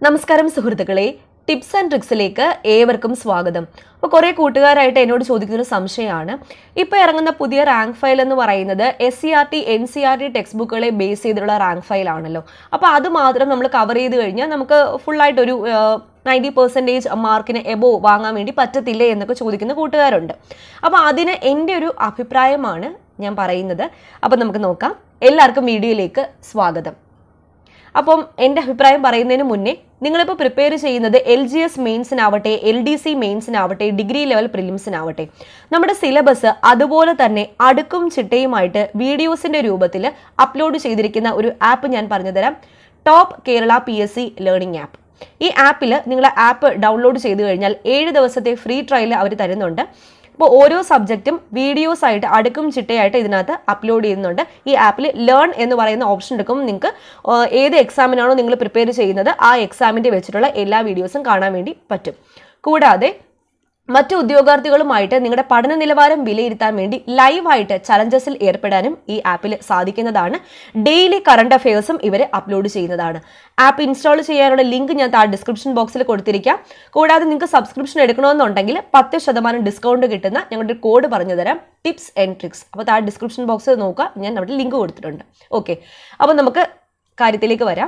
നമസ്കാരം സുഹൃത്തുക്കളെ tips and ട്രിക്സിലേക്ക് ഏവർക്കും സ്വാഗതം അപ്പോൾ കുറേ കൂട്ടുകാരായിട്ട് എന്നോട് ചോദിക്കുന്ന ഒരു സംശയമാണ് ഇപ്പോൾ ഇറങ്ങുന്ന പുതിയ റാങ്ക് ഫയൽ എന്ന് പറയുന്നത് S C R T N C R T text ബുക്കുകളെ ബേസ് ചെയ്തിട്ടുള്ള റാങ്ക് ഫയൽ ആണല്ലോ അപ്പോൾ അത് മാത്രം നമ്മൾ കവർ ചെയ്ത് കഴിഞ്ഞാൽ നമുക്ക് ഫുള്ളായിട്ടൊരു നയൻറ്റി പെർസെൻറ്റേജ് മാർക്കിന് എബോ വാങ്ങാൻ വേണ്ടി പറ്റത്തില്ലേ എന്നൊക്കെ ചോദിക്കുന്ന കൂട്ടുകാരുണ്ട് അപ്പോൾ അതിന് എൻ്റെ ഒരു അഭിപ്രായമാണ് ഞാൻ പറയുന്നത് അപ്പോൾ നമുക്ക് നോക്കാം എല്ലാവർക്കും വീഡിയോയിലേക്ക് സ്വാഗതം അപ്പം എൻ്റെ അഭിപ്രായം പറയുന്നതിന് മുന്നേ നിങ്ങളിപ്പോൾ പ്രിപ്പയർ ചെയ്യുന്നത് എൽ ജി എസ് മെയിൻസിനാവട്ടെ എൽ ഡി സി മെയിൻസിനാവട്ടെ ഡിഗ്രി ലെവൽ പ്രിലിംസിനാവട്ടെ നമ്മുടെ സിലബസ് അതുപോലെ തന്നെ അടുക്കും ചിട്ടയുമായിട്ട് വീഡിയോസിൻ്റെ രൂപത്തിൽ അപ്ലോഡ് ചെയ്തിരിക്കുന്ന ഒരു ആപ്പ് ഞാൻ പറഞ്ഞുതരാം top Kerala P S C learning app ഈ ആപ്പിൽ നിങ്ങൾ ആപ്പ് ഡൗൺലോഡ് ചെയ്ത് കഴിഞ്ഞാൽ ഏഴ് ദിവസത്തെ ഫ്രീ ട്രയൽ അവർ തരുന്നുണ്ട് അപ്പോൾ ഓരോ സബ്ജക്റ്റും വീഡിയോസ് ആയിട്ട് അടുക്കും ചിട്ടയായിട്ട് ഇതിനകത്ത് അപ്ലോഡ് ചെയ്യുന്നുണ്ട് ഈ ആപ്പിൽ ലേൺ എന്ന് പറയുന്ന ഓപ്ഷൻ എടുക്കും നിങ്ങൾക്ക് ഏത് എക്സാമിനാണോ നിങ്ങൾ പ്രിപ്പയർ ചെയ്യുന്നത് ആ എക്സാമിൻ്റെ വെച്ചിട്ടുള്ള എല്ലാ വീഡിയോസും കാണാൻ വേണ്ടി പറ്റും കൂടാതെ മറ്റു ഉദ്യോഗാർത്ഥികളുമായിട്ട് നിങ്ങളുടെ പഠന നിലവാരം വിലയിരുത്താൻ വേണ്ടി ലൈവായിട്ട് ചലഞ്ചസിൽ ഏർപ്പെടാനും ഈ ആപ്പിൽ സാധിക്കുന്നതാണ് ഡെയിലി കറണ്ട് അഫയേഴ്സും ഇവർ അപ്ലോഡ് ചെയ്യുന്നതാണ് ആപ്പ് ഇൻസ്റ്റാൾ ചെയ്യാനുള്ള ലിങ്ക് ഞാൻ താഴെ ഡിസ്ക്രിപ്ഷൻ ബോക്സിൽ കൊടുത്തിരിക്കാം കൂടാതെ നിങ്ങൾക്ക് സബ്സ്ക്രിപ്ഷൻ എടുക്കണമെന്നുണ്ടെങ്കിൽ പത്ത് ശതമാനം ഡിസ്കൗണ്ട് കിട്ടുന്ന ഞങ്ങളുടെ കോഡ് പറഞ്ഞു തരാം ടിപ്സ് ആൻഡ് ട്രിക്സ് അപ്പോൾ താഴെ ഡിസ്ക്രിപ്ഷൻ ബോക്സിൽ നോക്കുക ഞാൻ അവിടെ ലിങ്ക് കൊടുത്തിട്ടുണ്ട് ഓക്കെ അപ്പോൾ നമുക്ക് കാര്യത്തിലേക്ക് വരാം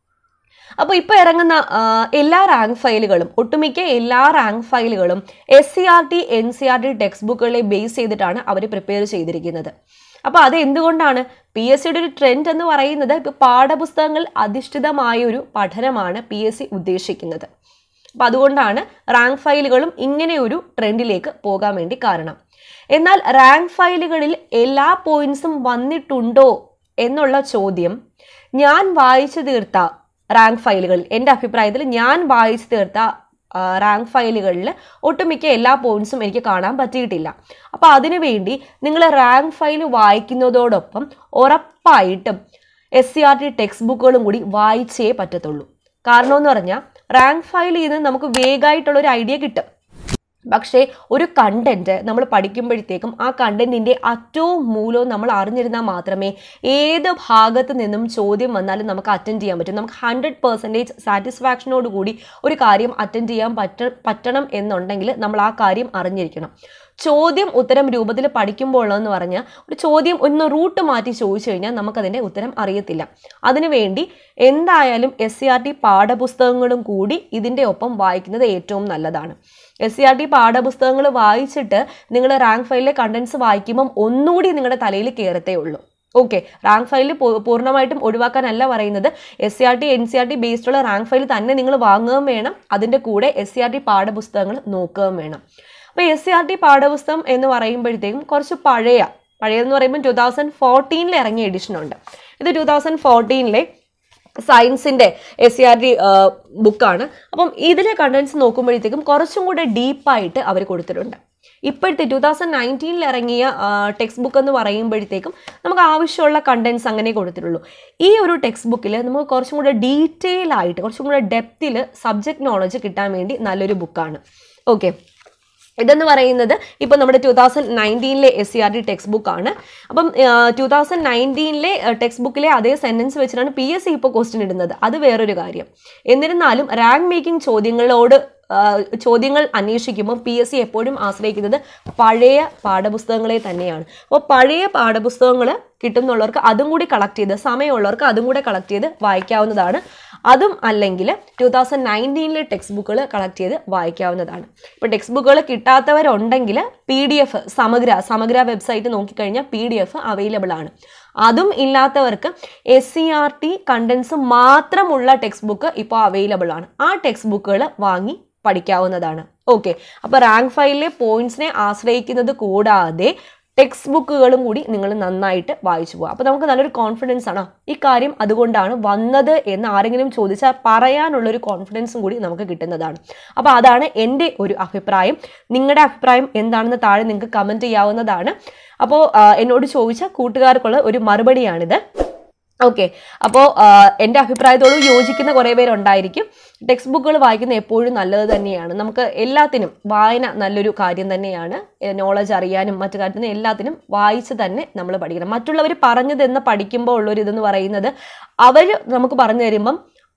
അപ്പോൾ ഇപ്പോൾ ഇറങ്ങുന്ന ആ, എല്ലാ റാങ്ക് ഫയലുകളും ഒട്ടുമിക്ക എല്ലാ റാങ്ക് ഫയലുകളും S C R T N C R T text ബുക്കുകളെ ബേസ് ചെയ്തിട്ടാണ് അവർ പ്രിപ്പയർ ചെയ്തിരിക്കുന്നത് അപ്പോൾ അത് എന്തുകൊണ്ടാണ് പി എസ് സിയുടെ ഒരു ട്രെൻഡ് എന്ന് പറയുന്നത് ഇപ്പോൾ പാഠപുസ്തകങ്ങൾ അധിഷ്ഠിതമായ ഒരു പഠനമാണ് പി എസ് സി ഉദ്ദേശിക്കുന്നത് അപ്പം അതുകൊണ്ടാണ് റാങ്ക് ഫയലുകളും ഇങ്ങനെ ഒരു ട്രെൻഡിലേക്ക് പോകാൻ വേണ്ടി കാരണം എന്നാൽ റാങ്ക് ഫയലുകളിൽ എല്ലാ പോയിന്റ്സും വന്നിട്ടുണ്ടോ എന്നുള്ള ചോദ്യം ഞാൻ വായിച്ചു തീർത്ത റാങ്ക് ഫയലുകളിൽ എൻ്റെ അഭിപ്രായത്തിൽ ഞാൻ വായിച്ചു തീർത്ത ആ, റാങ്ക് ഫയലുകളിൽ ഒട്ടുമിക്ക എല്ലാ പോയിന്റ്സും എനിക്ക് കാണാൻ പറ്റിയിട്ടില്ല അപ്പോൾ അതിനുവേണ്ടി നിങ്ങൾ റാങ്ക് ഫയൽ വായിക്കുന്നതോടൊപ്പം ഉറപ്പായിട്ടും S C R T text ബുക്കുകളും കൂടി വായിച്ചേ പറ്റത്തുള്ളൂ കാരണം എന്ന് പറഞ്ഞാൽ റാങ്ക് ഫയലിൽ നിന്ന് നമുക്ക് വേഗമായിട്ടുള്ള ഒരു ഐഡിയ കിട്ടും പക്ഷേ ഒരു കണ്ടന്റ് നമ്മൾ പഠിക്കുമ്പോഴത്തേക്കും ആ കണ്ടന്റിന്റെ അറ്റവും മൂലവും നമ്മൾ അറിഞ്ഞിരുന്നാൽ മാത്രമേ ഏത് ഭാഗത്ത് നിന്നും ചോദ്യം വന്നാലും നമുക്ക് അറ്റൻഡ് ചെയ്യാൻ പറ്റും നമുക്ക് ഹൺഡ്രഡ് പെർസെൻറ്റേജ് സാറ്റിസ്ഫാക്ഷനോട് കൂടി ഒരു കാര്യം അറ്റൻഡ് ചെയ്യാൻ പറ്റ പറ്റണം എന്നുണ്ടെങ്കിൽ നമ്മൾ ആ കാര്യം അറിഞ്ഞിരിക്കണം ചോദ്യം ഉത്തരം രൂപത്തിൽ പഠിക്കുമ്പോൾ എന്ന് പറഞ്ഞാൽ ഒരു ചോദ്യം ഒന്ന് റൂട്ട് മാറ്റി ചോദിച്ചു കഴിഞ്ഞാൽ നമുക്കതിൻ്റെ ഉത്തരം അറിയത്തില്ല അതിനുവേണ്ടി എന്തായാലും എസ് സി ആർ ടി പാഠപുസ്തകങ്ങളും കൂടി ഇതിൻ്റെ ഒപ്പം വായിക്കുന്നത് ഏറ്റവും നല്ലതാണ് എസ് സി ആർ ടി പാഠപുസ്തകങ്ങൾ വായിച്ചിട്ട് നിങ്ങൾ റാങ്ക് ഫയലിലെ കണ്ടൻസ് വായിക്കുമ്പം ഒന്നുകൂടി നിങ്ങളുടെ തലയിൽ കയറത്തേ ഉള്ളൂ ഓക്കെ റാങ്ക് ഫയൽ പൂർണ്ണമായിട്ടും ഒഴിവാക്കാനല്ല പറയുന്നത് S C R T N C R T ബേസ്ഡുള്ള റാങ്ക് ഫയൽ തന്നെ നിങ്ങൾ വാങ്ങുകയും വേണം അതിൻ്റെ കൂടെ എസ് സി ആർ ടി പാഠപുസ്തകങ്ങൾ നോക്കുകയും വേണം അപ്പോൾ എസ് സി ആർ ടി പാഠപുസ്തകം എന്ന് പറയുമ്പോഴത്തേക്കും കുറച്ച് പഴയ പഴയതെന്ന് പറയുമ്പോൾ ടു തൗസൻഡ് ഫോർട്ടീനിൽ ഇറങ്ങിയ എഡിഷൻ ഉണ്ട് ഇത് ടു തൗസൻഡ് ഫോർട്ടീനിലെ സയൻസിൻ്റെ എസ് സി ആർ ടി ബുക്കാണ് അപ്പം ഇതിലെ കണ്ടൻസ് നോക്കുമ്പോഴത്തേക്കും കുറച്ചും കൂടെ ഡീപ്പായിട്ട് അവർ കൊടുത്തിട്ടുണ്ട് ഇപ്പോഴത്തെ ടു തൗസൻഡ് നയൻറ്റീനിൽ ഇറങ്ങിയ ടെക്സ്റ്റ് ബുക്ക് എന്ന് പറയുമ്പോഴത്തേക്കും നമുക്ക് ആവശ്യമുള്ള കണ്ടൻസ് അങ്ങനെ കൊടുത്തിട്ടുള്ളൂ ഈ ഒരു ടെക്സ്റ്റ് ബുക്കിൽ നമുക്ക് കുറച്ചും കൂടെ ഡീറ്റെയിൽ ആയിട്ട് കുറച്ചും കൂടെ ഡെപ്തിൽ സബ്ജക്ട് നോളജ് കിട്ടാൻ വേണ്ടി നല്ലൊരു ബുക്കാണ് ഓക്കെ ഇതെന്ന് പറയുന്നത് ഇപ്പം നമ്മുടെ ടു തൗസൻഡ് നയൻറ്റീനിലെ S C R T text ബുക്കാണ് അപ്പം ടു തൗസൻഡ് നയൻറ്റീനിലെ ടെക്സ്റ്റ് ബുക്കിലെ അതേ സെൻറ്റൻസ് വെച്ചിട്ടാണ് പി എസ് സി ഇപ്പോൾ ക്വസ്റ്റ്യൻ ഇടുന്നത് അത് വേറൊരു കാര്യം എന്നിരുന്നാലും റാങ്ക് മേക്കിംഗ് ചോദ്യങ്ങളോട് ആ, ചോദ്യങ്ങൾ അന്വേഷിക്കുമ്പോൾ പി എസ് സി എപ്പോഴും ആശ്രയിക്കുന്നത് പഴയ പാഠപുസ്തകങ്ങളെ തന്നെയാണ് അപ്പോൾ പഴയ പാഠപുസ്തകങ്ങൾ കിട്ടുന്നുള്ളവർക്ക് അതും കൂടി കളക്ട് ചെയ്ത് സമയമുള്ളവർക്ക് അതും കൂടെ കളക്ട് ചെയ്ത് വായിക്കാവുന്നതാണ് അതും അല്ലെങ്കിൽ ടു തൗസൻഡ് നയൻറ്റീനിലെ ടെക്സ്റ്റ് ബുക്കുകൾ കളക്ട് ചെയ്ത് വായിക്കാവുന്നതാണ് ഇപ്പോൾ ടെക്സ്റ്റ് ബുക്കുകൾ കിട്ടാത്തവരുണ്ടെങ്കിൽ പി ഡി എഫ് സമഗ്ര സമഗ്ര വെബ്സൈറ്റ് നോക്കിക്കഴിഞ്ഞാൽ പി ഡി എഫ് അവൈലബിൾ ആണ് അതും ഇല്ലാത്തവർക്ക് S C R T contents മാത്രമുള്ള ടെക്സ്റ്റ് ബുക്ക് ഇപ്പോൾ അവൈലബിൾ ആണ് ആ ടെക്സ്റ്റ് ബുക്കുകൾ വാങ്ങി പഠിക്കാവുന്നതാണ് ഓക്കെ അപ്പോൾ റാങ്ക് ഫയലിലെ പോയിന്റ്സിനെ ആശ്രയിക്കുന്നത് കൂടാതെ ടെക്സ്റ്റ് ബുക്കുകളും കൂടി നിങ്ങൾ നന്നായിട്ട് വായിച്ചു പോകുക അപ്പോൾ നമുക്ക് നല്ലൊരു കോൺഫിഡൻസ് ആണ് ഈ കാര്യം അതുകൊണ്ടാണ് വന്നത് എന്ന് ആരെങ്കിലും ചോദിച്ചാൽ പറയാനുള്ളൊരു കോൺഫിഡൻസും കൂടി നമുക്ക് കിട്ടുന്നതാണ് അപ്പോൾ അതാണ് എൻ്റെ ഒരു അഭിപ്രായം നിങ്ങളുടെ അഭിപ്രായം എന്താണെന്ന് താഴെ നിങ്ങൾക്ക് കമൻറ്റ് ചെയ്യാവുന്നതാണ് അപ്പോൾ എന്നോട് ചോദിച്ച കൂട്ടുകാർക്കുള്ള ഒരു മറുപടിയാണിത് ഓക്കെ അപ്പോൾ എൻ്റെ അഭിപ്രായത്തോട് യോജിക്കുന്ന കുറേ പേരുണ്ടായിരിക്കും ടെക്സ്റ്റ് ബുക്കുകൾ വായിക്കുന്ന എപ്പോഴും നല്ലത് തന്നെയാണ് നമുക്ക് എല്ലാത്തിനും വായന നല്ലൊരു കാര്യം തന്നെയാണ് നോളജ് അറിയാനും മറ്റു കാര്യത്തിനും എല്ലാത്തിനും വായിച്ച് തന്നെ നമ്മൾ പഠിക്കണം മറ്റുള്ളവർ പറഞ്ഞു തന്ന് പഠിക്കുമ്പോൾ ഉള്ളൊരു ഇതെന്ന് പറയുന്നത് അവർ നമുക്ക് പറഞ്ഞു തരുമ്പം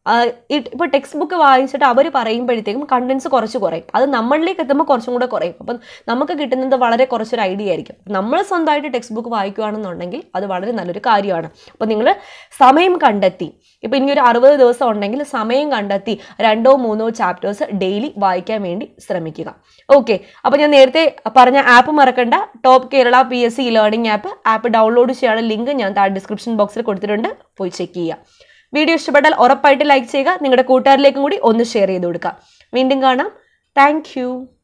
ഇപ്പോൾ ടെക്സ്റ്റ് ബുക്ക് വായിച്ചിട്ട് അവർ പറയുമ്പോഴത്തേക്കും കണ്ടൻസ് കുറച്ച് കുറയും അത് നമ്മളിലേക്ക് എത്തുമ്പോൾ കുറച്ചും കൂടെ കുറയും അപ്പം നമുക്ക് കിട്ടുന്നത് വളരെ കുറച്ചൊരു ഐഡിയ ആയിരിക്കും നമ്മൾ സ്വന്തമായിട്ട് ടെക്സ്റ്റ് ബുക്ക് വായിക്കുകയാണെന്നുണ്ടെങ്കിൽ അത് വളരെ നല്ലൊരു കാര്യമാണ് അപ്പോൾ നിങ്ങൾ സമയം കണ്ടെത്തി ഇപ്പം ഇനി ഒരു അറുപത് ദിവസം ഉണ്ടെങ്കിൽ സമയം കണ്ടെത്തി രണ്ടോ മൂന്നോ ചാപ്റ്റേഴ്സ് ഡെയിലി വായിക്കാൻ വേണ്ടി ശ്രമിക്കുക ഓക്കെ അപ്പോൾ ഞാൻ നേരത്തെ പറഞ്ഞ ആപ്പ് മറക്കണ്ട top Kerala P S C learning app app download ചെയ്യാനുള്ള ലിങ്ക് ഞാൻ താഴെ ഡിസ്ക്രിപ്ഷൻ ബോക്സിൽ കൊടുത്തിട്ടുണ്ട് പോയി ചെക്ക് ചെയ്യുക വീഡിയോ ഇഷ്ടപ്പെട്ടാൽ ഉറപ്പായിട്ട് ലൈക്ക് ചെയ്യുക നിങ്ങളുടെ കൂട്ടുകാരിലേക്കും കൂടി ഒന്ന് ഷെയർ ചെയ്ത് കൊടുക്കുക വീണ്ടും കാണാം താങ്ക്